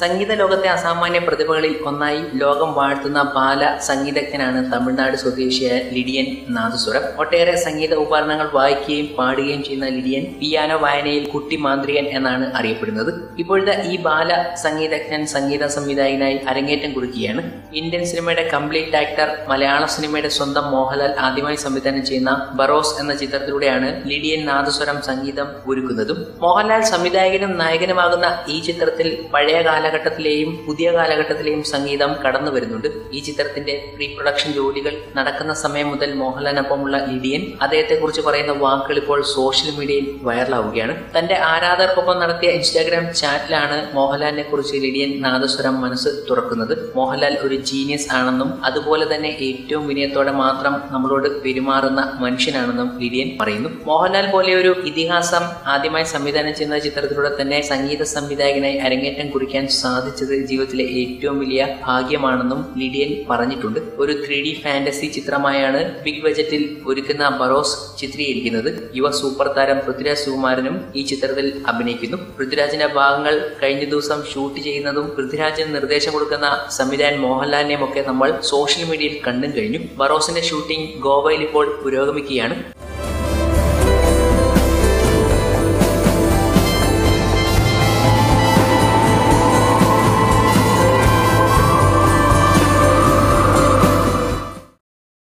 സംഗീത ലോകത്തെ അസാമാന്യ പ്രതിഭകളിൽ ഒന്നായി ലോകം വാഴ്ത്തുന്ന ബാല സംഗീതജ്ഞനാണ് തമിഴ്നാട് സ്വദേശിയായ ലിഡിയൻ നാദസ്വരം ഒട്ടേറെ സംഗീത ഉപകരണങ്ങൾ വായിക്കുകയും പാടുകയും ചെയ്യുന്ന ലിഡിയൻ പിയാനോ വായനയിൽ കുട്ടി മാന്ത്രികൻ എന്നാണ് അറിയപ്പെടുന്നത് ഇപ്പോഴത്തെ ഈ ബാല സംഗീതജ്ഞൻ സംഗീത സംവിധായകനായി അരങ്ങേറ്റം കുറിക്കുകയാണ് ഇന്ത്യൻ സിനിമയുടെ കംപ്ലീറ്റ് ആക്ടർ മലയാള സിനിമയുടെ സ്വന്തം മോഹൻലാൽ ആദ്യമായി സംവിധാനം ചെയ്യുന്ന ബറോസ് എന്ന ചിത്രത്തിലൂടെയാണ് ലിഡിയൻ നാദസ്വരം സംഗീതം ഒരുക്കുന്നതും മോഹൻലാൽ സംവിധായകനും നായകനുമാകുന്ന ഈ ചിത്രത്തിൽ പഴയ കാലഘട്ടത്തിലെയും പുതിയ കാലഘട്ടത്തിലെയും സംഗീതം കടന്നു വരുന്നുണ്ട് ഈ ചിത്രത്തിന്റെ പ്രീ പ്രൊഡക്ഷൻ ജോലികൾ നടക്കുന്ന സമയം മുതൽ മോഹൻലാലിനൊപ്പമുള്ള ലിഡിയൻ അദ്ദേഹത്തെക്കുറിച്ച് പറയുന്ന വാക്കുകൾ ഇപ്പോൾ സോഷ്യൽ മീഡിയയിൽ വൈറലാവുകയാണ് തന്റെ ആരാധകർക്കൊപ്പം നടത്തിയ ഇൻസ്റ്റാഗ്രാം ചാറ്റിലാണ് മോഹൻലാലിനെ കുറിച്ച് ലിഡിയൻ നാദസ്വരം മനസ്സ് തുറക്കുന്നത് മോഹൻലാൽ ഒരു ജീനിയസ് ആണെന്നും അതുപോലെ തന്നെ ഏറ്റവും വിനയത്തോടെ മാത്രം നമ്മളോട് പെരുമാറുന്ന മനുഷ്യനാണെന്നും ലിഡിയൻ പറയുന്നു മോഹൻലാൽ പോലെ ഒരു ഇതിഹാസം ആദ്യമായി സംവിധാനം ചെയ്യുന്ന ചിത്രത്തിലൂടെ തന്നെ സംഗീത സംവിധായകനായി അരങ്ങേറ്റം കുറിക്കാൻ സാധിച്ചത് ജീവിതത്തിലെ ഏറ്റവും വലിയ ഭാഗ്യമാണെന്നും ലിഡിയൻ പറഞ്ഞിട്ടുണ്ട് ഒരു ത്രീ ഡി ഫാന്റസി ചിത്രമായാണ് ബിഗ് ബജറ്റിൽ ഒരുക്കുന്ന ബറോസ് ചിത്രീകരിക്കുന്നത് യുവ സൂപ്പർ താരം പൃഥ്വിരാജ് സുകുമാരനും ഈ ചിത്രത്തിൽ അഭിനയിക്കുന്നു പൃഥ്വിരാജിന്റെ ഭാഗങ്ങൾ കഴിഞ്ഞ ദിവസം ഷൂട്ട് ചെയ്യുന്നതും പൃഥ്വിരാജിന് നിർദ്ദേശം കൊടുക്കുന്ന സംവിധായകൻ മോഹൻലാലിനെയും ഒക്കെ നമ്മൾ സോഷ്യൽ മീഡിയയിൽ കണ്ടും കഴിഞ്ഞു ബറോസിന്റെ ഷൂട്ടിംഗ് ഗോവയിൽ ഇപ്പോൾ പുരോഗമിക്കുകയാണ്